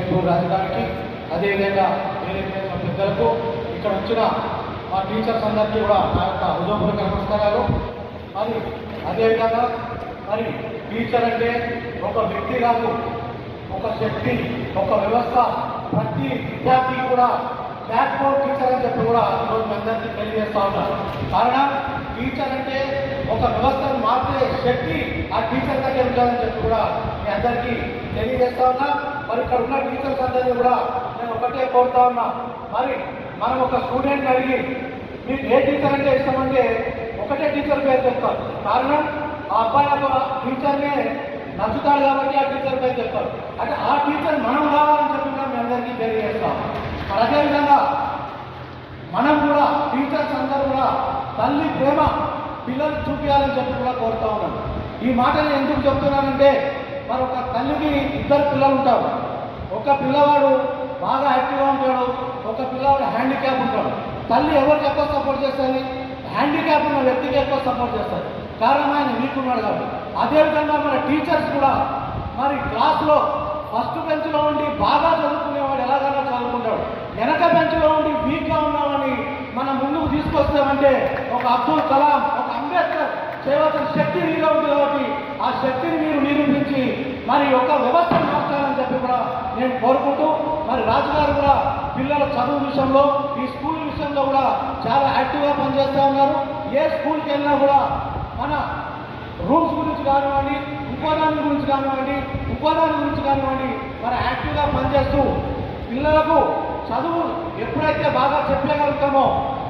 వేణుగోపాల్ రాజు గారికి అదేవిధంగా వేరే వేరే పెద్దలకు ఇక్కడ వచ్చిన మా టీచర్స్ అందరికీ కూడా నా యొక్క హృదయపూర్వక నమస్కారాలు మరి అదేవిధంగా మరి టీచర్ అంటే ఒక వ్యక్తి కాదు ఒక శక్తి ఒక వ్యవస్థ ప్రతి విద్యార్థి కూడా బ్యాక్ బోర్డ్ టీచర్ అని చెప్పి కూడా ఈరోజు మీ అందరికీ తెలియజేస్తా ఉన్నాను కారణం టీచర్ అంటే ఒక వ్యవస్థను మార్చే శక్తి ఆ టీచర్ దగ్గర ఉంటుందని చెప్పి కూడా మీ అందరికీ తెలియజేస్తా ఉన్నా మరి ఇక్కడ ఉన్న టీచర్స్ అందరినీ కూడా నేను ఒకటే కోరుతా ఉన్నా మరి మనం ఒక స్టూడెంట్ అడిగి మీకు ఏ టీచర్ అంటే ఇష్టం అంటే ఒకటే టీచర్ పేరు చెప్తారు కారణం ఆ అబ్బాయి ఒక టీచర్నే నచ్చుతాడు కాబట్టి ఆ టీచర్ పేరు చెప్తారు అంటే ఆ టీచర్ మనం కావాలని చెప్పి కూడా మీ అందరికీ తెలియజేస్తాం మరి అదేవిధంగా మనం కూడా టీచర్స్ అందరూ కూడా తల్లి ప్రేమ పిల్లలు చూపించాలని చెప్పి కూడా కోరుతా ఉన్నాం ఈ మాట నేను ఎందుకు చెప్తున్నానంటే మరి ఒక తల్లికి ఇద్దరు పిల్లలు ఉంటారు ఒక పిల్లవాడు బాగా యాక్టివ్గా ఉంటాడు ఒక పిల్లవాడు హ్యాండిక్యాప్ ఉంటాడు తల్లి ఎవరికి ఎక్కువ సపోర్ట్ చేస్తుంది హ్యాండిక్యాప్ ఉన్న వ్యక్తికి ఎక్కువ సపోర్ట్ చేస్తారు కారణం ఆయన వీక్ ఉన్నాడు కాబట్టి అదేవిధంగా మన టీచర్స్ కూడా మరి క్లాస్లో ఫస్ట్ బెంచ్లో ఉండి బాగా చదువుకునేవాడు ఎలాగైనా చదువుకుంటాడు వెనక బెంచ్లో ఉండి వీక్గా ఉన్నామని మనం ముందుకు తీసుకొస్తామంటే ఒక అబ్దుల్ కలాం ఒక అంబేద్కర్ చేయవలసిన శక్తి మీలో ఉంది కాబట్టి ఆ శక్తిని మీరు నిరూపించి మరి ఒక వ్యవస్థను మార్చాలని చెప్పి కూడా నేను కోరుకుంటూ మరి రాజుగారు కూడా పిల్లల చదువు విషయంలో ఈ స్కూల్ విషయంలో కూడా చాలా యాక్టివ్గా పనిచేస్తూ ఉన్నారు ఏ స్కూల్కి వెళ్ళినా కూడా మన రూమ్స్ గురించి కానివ్వండి ఇంకో దాని గురించి కానివ్వండి ఇంకో దాని గురించి కానివ్వండి మరి యాక్టివ్గా పనిచేస్తూ పిల్లలకు చదువు ఎప్పుడైతే బాగా చెప్పగలుగుతామో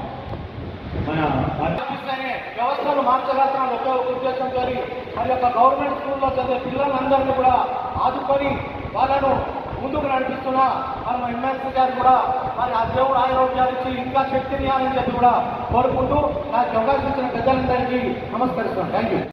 మన పాఠ్యపుస్తకాన్ని వ్యవస్థను మార్చగలుగుతాం ఒకే ఒక ఉద్దేశంతో మరి యొక్క గవర్నమెంట్ స్కూల్లో చదివే పిల్లలందరినీ కూడా ఆదుకొని వాళ్ళను ముందుకు నడిపిస్తున్నా మరి మా ఎమ్మెల్సీ గారు కూడా మరి ఆ దేవుడు ఆరోగ్యాలు ఇచ్చి ఇంకా శక్తిని అని చెప్పి కూడా కోరుకుంటూ నాకు అవకాశం ఇచ్చిన పెద్దలందరికీ నమస్కరిస్తున్నాను థ్యాంక్ యూ